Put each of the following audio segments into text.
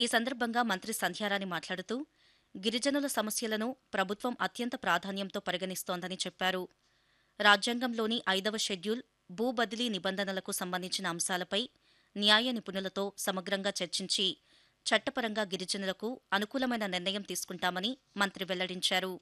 ఈ సందర్భంగా మంత్రి సంధ్యారాణి మాట్లాడుతూ గిరిజనుల సమస్యలను ప్రభుత్వం అత్యంత ప్రాధాన్యంతో పరిగణిస్తోందని చెప్పారు రాజ్యాంగంలోని ఐదవ షెడ్యూల్ భూ బదిలీ నిబంధనలకు సంబంధించిన అంశాలపై న్యాయ నిపుణులతో సమగ్రంగా చర్చించి చట్టపరంగా గిరిజనులకు అనుకూలమైన నిర్ణయం తీసుకుంటామని మంత్రి వెల్లడించారు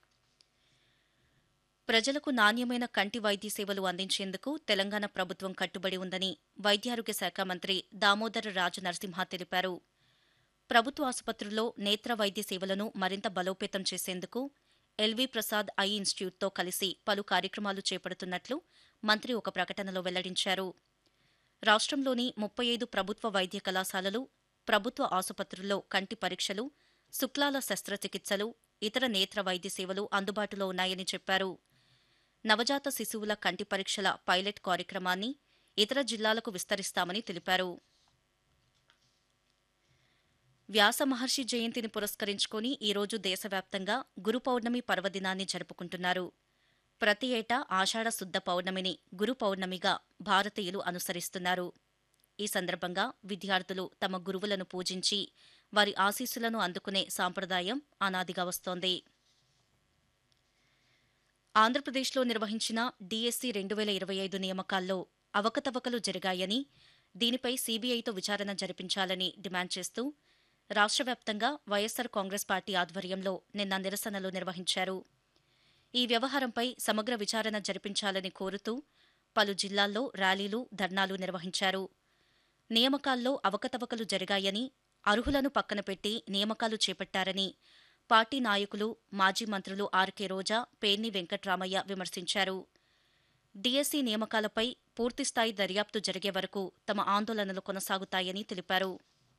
ప్రజలకు నాణ్యమైన కంటి వైద్య సేవలు అందించేందుకు తెలంగాణ ప్రభుత్వం కట్టుబడి ఉందని వైద్యారోగ్య శాఖ మంత్రి దామోదర రాజు నరసింహ తెలిపారు ప్రభుత్వ ఆసుపత్రుల్లో నేత్ర వైద్య సేవలను మరింత బలోపేతం చేసేందుకు ఎల్వి ప్రసాద్ ఐ ఇన్స్టిట్యూట్తో కలిసి పలు కార్యక్రమాలు చేపడుతున్నట్లు మంత్రి ఒక ప్రకటనలో వెల్లడించారు రాష్ట్రంలోని ముప్పై ఐదు ప్రభుత్వ వైద్య కళాశాలలు ప్రభుత్వ ఆసుపత్రుల్లో కంటి పరీక్షలు శుక్లాల శస్త్రచికిత్సలు ఇతర నేత్ర వైద్య సేవలు అందుబాటులో ఉన్నాయని చెప్పారు నవజాత శిశువుల కంటి పరీక్షల పైలట్ కార్యక్రమాన్ని ఇతర జిల్లాలకు విస్తరిస్తామని తెలిపారు వ్యాస మహర్షి జయంతిని పురస్కరించుకుని ఈరోజు దేశవ్యాప్తంగా గురు పౌర్ణమి పర్వదినాన్ని జరుపుకుంటున్నారు ప్రతి ఏటా ఆషాఢ శుద్ధ పౌర్ణమిని గురు పౌర్ణమిగా భారతీయులు అనుసరిస్తున్నారు ఈ సందర్భంగా విద్యార్థులు తమ గురువులను పూజించి వారి ఆశీస్సులను అందుకునే సాంప్రదాయం అనాదిగా వస్తోంది ఆంధ్రప్రదేశ్లో నిర్వహించిన డీఎస్సీ రెండు వేల ఇరవై ఐదు నియామకాల్లో అవకతవకలు జరిగాయని దీనిపై సీబీఐతో విచారణ జరిపించాలని డిమాండ్ చేస్తూ రాష్ట్ర వ్యాప్తంగా వైఎస్సార్ కాంగ్రెస్ పార్టీ ఆధ్వర్యంలో నిన్న నిరసనలు నిర్వహించారు ఈ వ్యవహారంపై సమగ్ర విచారణ జరిపించాలని కోరుతూ పలు జిల్లాల్లో ర్యాలీలు ధర్నాలు నిర్వహించారు నియామకాల్లో అవకతవకలు జరిగాయని అర్హులను పక్కన పెట్టి నియామకాలు చేపట్టారని పార్టీ నాయకులు మాజీ మంత్రులు ఆర్కే రోజా పేర్ని వెంకట్రామయ్య విమర్శించారు డీఎస్సీ నియామకాలపై పూర్తిస్థాయి దర్యాప్తు జరిగే వరకు తమ ఆందోళనలు కొనసాగుతాయని తెలిపారు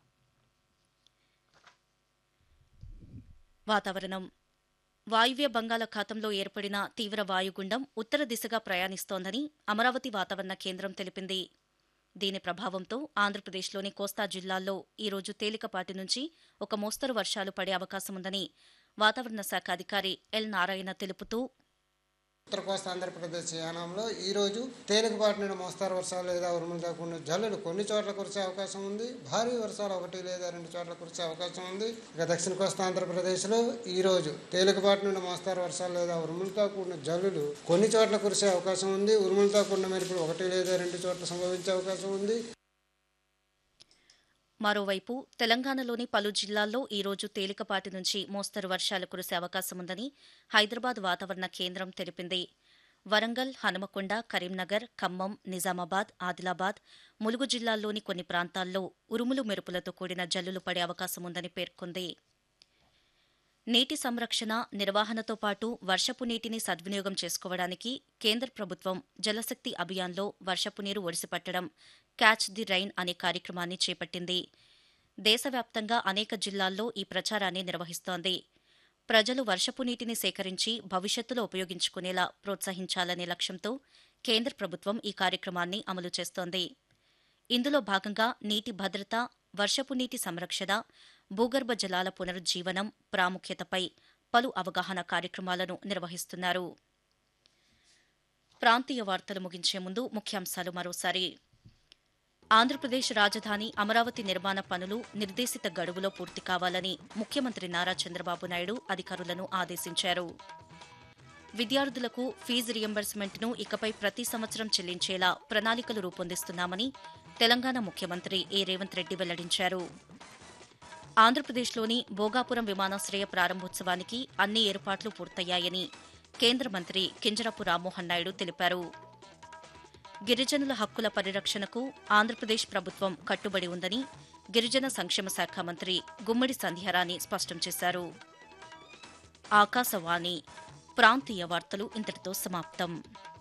వాతావరణం వాయువ్య బంగాళాఖాతంలో ఏర్పడిన తీవ్ర వాయుగుండం ఉత్తర దిశగా ప్రయాణిస్తోందని అమరావతి వాతావరణ కేంద్రం తెలిపింది దీని ప్రభావంతో ఆంధ్రప్రదేశ్లోని కోస్తా జిల్లాల్లో ఈరోజు తేలికపాటి నుంచి ఒక మోస్తరు వర్షాలు పడే అవకాశముందని వాతావరణ శాఖ అధికారి ఎల్ నారాయణ తెలుపుతూ ఉత్తర కోస్తా ఆంధ్రప్రదేశ్ యానంలో ఈ రోజు తేలికపాటి నుండి మోస్తారు వర్షాలు లేదా ఉరుములు కాకుండా జల్లులు కొన్ని చోట్ల కురిసే అవకాశం ఉంది భారీ వర్షాలు ఒకటి లేదా రెండు చోట్ల కురిసే అవకాశం ఉంది ఇక దక్షిణ కోస్తా ఆంధ్రప్రదేశ్లో ఈ రోజు తేలికపాటి నుండి మోస్తారు వర్షాలు లేదా ఉరుములతో కూడిన జల్లులు కొన్ని చోట్ల కురిసే అవకాశం ఉంది ఉరుములతో కూడిన మెరుపులు ఒకటి లేదా రెండు చోట్ల సంభవించే అవకాశం ఉంది మరోవైపు తెలంగాణలోని పలు జిల్లాల్లో ఈరోజు తేలికపాటి నుంచి మోస్తరు వర్షాలు కురిసే అవకాశముందని హైదరాబాద్ వాతావరణ కేంద్రం తెలిపింది వరంగల్ హనుమకొండ కరీంనగర్ ఖమ్మం నిజామాబాద్ ఆదిలాబాద్ ములుగు జిల్లాల్లోని కొన్ని ప్రాంతాల్లో ఉరుములు మెరుపులతో కూడిన జల్లులు పడే అవకాశముందని పేర్కొంది నీటి సంరక్షణ నిర్వహణతో పాటు వర్షపు నీటిని సద్వినియోగం చేసుకోవడానికి కేంద్ర ప్రభుత్వం జలశక్తి అభియాన్లో వర్షపు నీరు ఒడిసిపట్టడం క్యాచ్ ది రైన్ అనే కార్యక్రమాన్ని చేపట్టింది దేశవ్యాప్తంగా అనేక జిల్లాల్లో ఈ ప్రచారాన్ని నిర్వహిస్తోంది ప్రజలు వర్షపు నీటిని సేకరించి భవిష్యత్తులో ఉపయోగించుకునేలా ప్రోత్సహించాలనే లక్ష్యంతో కేంద్ర ప్రభుత్వం ఈ కార్యక్రమాన్ని అమలు చేస్తోంది ఇందులో భాగంగా నీటి భద్రత వర్షపు నీటి సంరక్షణ భూగర్భ జలాల పునరుజ్జీవనం ప్రాముఖ్యతపై పలు అవగాహన కార్యక్రమాలను నిర్వహిస్తున్నారు ప్రాంతీయ వార్తలు ముగించే ముందు ముఖ్యాంశాలు మరోసారి ఆంధ్రప్రదేశ్ రాజధాని అమరావతి నిర్మాణ పనులు నిర్దేశిత గడువులో పూర్తి కావాలని ముఖ్యమంత్రి నారా చంద్రబాబు నాయుడు అధికారులను ఆదేశించారు విద్యార్థులకు ఫీజు రియంబర్స్మెంట్ను ఇకపై ప్రతి సంవత్సరం చెల్లించేలా ప్రణాళికలు రూపొందిస్తున్నామని తెలంగాణ ముఖ్యమంత్రి ఏ రేవంత్ రెడ్డి వెల్లడించారు ఆంధ్రప్రదేశ్లోని భోగాపురం విమానాశ్రయ ప్రారంభోత్సవానికి అన్ని ఏర్పాట్లు పూర్తయ్యాయని కేంద్ర మంత్రి కింజరపు రామ్మోహన్ నాయుడు తెలిపారు గిరిజనుల హక్కుల పరిరక్షణకు ఆంధ్రప్రదేశ్ ప్రభుత్వం కట్టుబడి ఉందని గిరిజన సంక్షేమ శాఖ మంత్రి గుమ్మడి సంధ్యారాణి స్పష్టం చేశారు ఆకాశవాణి ప్రాంతీయ వార్తలు ఇంతటితో సమాప్తం